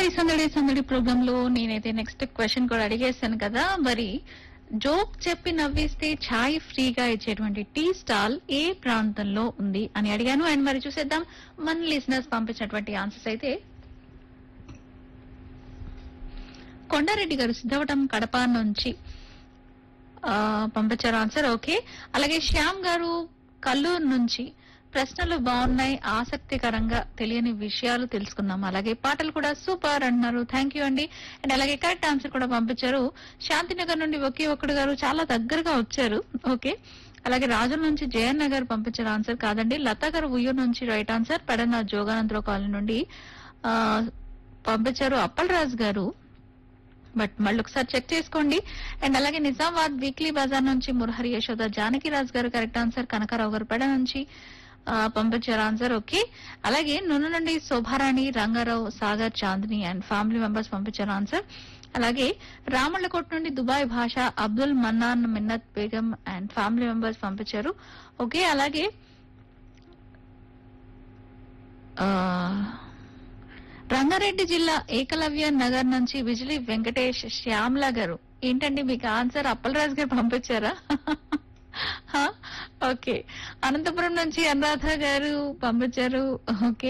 మరి సందడి సందడి ప్రోగ్రామ్ లో నేనైతే నెక్స్ట్ క్వశ్చన్ కూడా అడిగేశాను కదా మరి జోక్ చెప్పి నవ్విస్తే ఛాయ్ ఫ్రీగా ఇచ్చేటువంటి టీ స్టాల్ ఏ ప్రాంతంలో ఉంది అని అడిగాను అండ్ మరి చూసేద్దాం మన లిసనర్స్ పంపించినటువంటి ఆన్సర్స్ అయితే కొండారెడ్డి గారు సిద్ధవటం కడప నుంచి ఆ, పంపించారు ఆన్సర్ ఓకే అలాగే శ్యామ్ గారు కల్లూరు నుంచి ప్రశ్నలు బాగున్నాయి ఆసక్తికరంగా తెలియని విషయాలు తెలుసుకున్నాం అలాగే పాటలు కూడా సూపర్ అంటున్నారు థ్యాంక్ యూ అండి అండ్ అలాగే కరెక్ట్ ఆన్సర్ కూడా పంపించారు శాంతినగర్ నుండి ఒకే ఒక్కడు గారు చాలా దగ్గరగా వచ్చారు ఓకే అలాగే రాజుల నుంచి జయన్ నగర్ పంపించిన ఆన్సర్ కాదండి లతా గారు ఉయ్యూరు నుంచి right answer Pedana Joganandarao colony నుండి ఆ, పంపించారు అప్పలరాజు గారు బట్ మళ్ళీ ఒకసారి చెక్ చేసుకోండి అండ్ అలాగే నిజామాబాద్ వీక్లీ బజార్ నుంచి మురహరి యశోద జానకిరాజ్ గారు కరెక్ట్ ఆన్సర్ కనకారావు గారు పెడ నుంచి ఆ, పంపించారు ఆన్సర్ ఓకే అలాగే నున్న నుండి Shobharani Rangarao Sagar Chandini and family members పంపించారు ఆన్సర్ అలాగే రామళ్ళకోట నుండి Dubai Basha Abdul Mannan Minnat Begum and family members పంపించారు ఓకే అలాగే ఆ, రంగారెడ్డి జిల్లా ఏకలవ్య నగర్ నుంచి బిజిలీ వెంకటేష్ శ్యామ్ల గారు ఏంటండి మీకు ఆన్సర్ అప్పలరాజు గారు పంపించారా హా? ఓకే అనంతపురం నుంచి అనురాధ గారు పంపించారు ఓకే